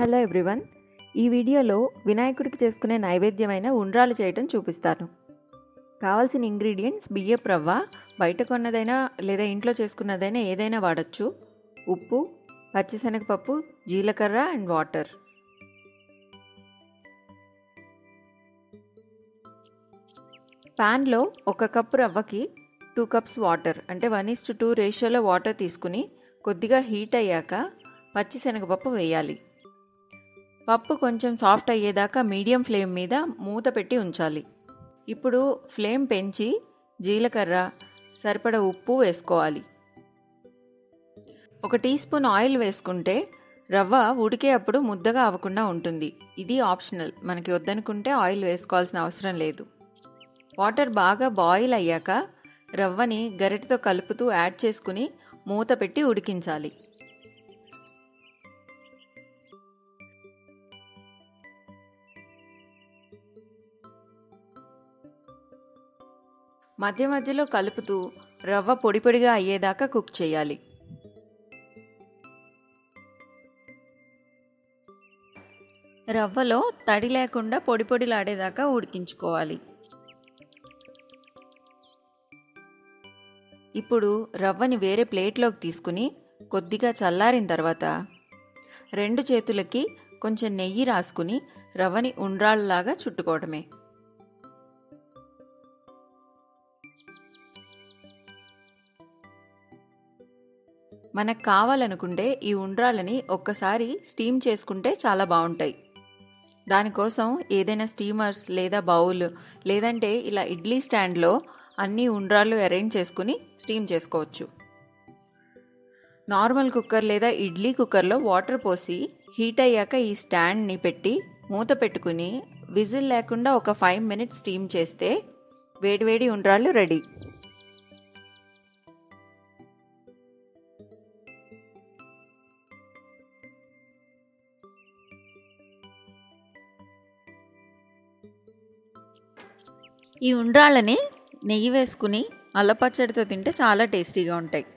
hello everyone ఈ వీడియోలో వినాయకుడికి చేసుకునే నైవేద్యమైన ఉండ్రాలు చేయటం చూపిస్తాను కావాల్సిన ఇంగ్రీడియంట్స్ బియ్యపు రవ్వ బయట కొన్నదైనా లేదా ఇంట్లో చేసుకున్నదైనా ఏదైనా వాడచ్చు ఉప్పు పచ్చిశనగపప్పు జీలకర్ర అండ్ వాటర్ ప్యాన్లో ఒక కప్పు రవ్వకి టూ కప్స్ వాటర్ అంటే వన్ ఇస్ టు టూ రేషియోలో వాటర్ తీసుకుని కొద్దిగా హీట్ అయ్యాక పచ్చిశనగపప్పు వేయాలి పప్పు కొంచెం సాఫ్ట్ అయ్యేదాకా మీడియం ఫ్లేమ్ మీద మూత పెట్టి ఉంచాలి ఇప్పుడు ఫ్లేమ్ పెంచి జీలకర్ర సరిపడ ఉప్పు వేసుకోవాలి ఒక టీ స్పూన్ ఆయిల్ వేసుకుంటే రవ్వ ఉడికే అప్పుడు ముద్దగా అవ్వకుండా ఉంటుంది ఇది ఆప్షనల్ మనకి వద్దనుకుంటే ఆయిల్ వేసుకోవాల్సిన అవసరం లేదు వాటర్ బాగా బాయిల్ అయ్యాక రవ్వని గరిటతో కలుపుతూ యాడ్ చేసుకుని మూత పెట్టి ఉడికించాలి మధ్య మధ్యలో కలుపుతూ రవ్వ పొడి పొడిగా అయ్యేదాకా కుక్ చేయాలి రవ్వలో తడి లేకుండా పొడి పొడిలాడేదాకా ఉడికించుకోవాలి ఇప్పుడు రవ్వని వేరే ప్లేట్లోకి తీసుకుని కొద్దిగా చల్లారిన తర్వాత రెండు చేతులకి కొంచెం నెయ్యి రాసుకుని రవ్వని ఉండ్రాళ్ళలాగా చుట్టుకోవడమే మనకు కావాలనుకుంటే ఈ ఉండ్రాలని ఒక్కసారి స్టీమ్ చేసుకుంటే చాలా బాగుంటాయి దానికోసం ఏదైనా స్టీమర్స్ లేదా బౌల్ లేదంటే ఇలా ఇడ్లీ స్టాండ్లో అన్ని ఉండ్రాళ్ళు అరేంజ్ చేసుకుని స్టీమ్ చేసుకోవచ్చు నార్మల్ కుక్కర్ లేదా ఇడ్లీ కుక్కర్లో వాటర్ పోసి హీట్ అయ్యాక ఈ స్టాండ్ని పెట్టి మూత పెట్టుకుని విజిల్ లేకుండా ఒక ఫైవ్ మినిట్స్ స్టీమ్ చేస్తే వేడివేడి ఉండ్రాళ్ళు రెడీ ఈ ఉండ్రాళ్ళని నెయ్యి వేసుకుని అల్లపచ్చడితో తింటే చాలా టేస్టీగా ఉంటాయి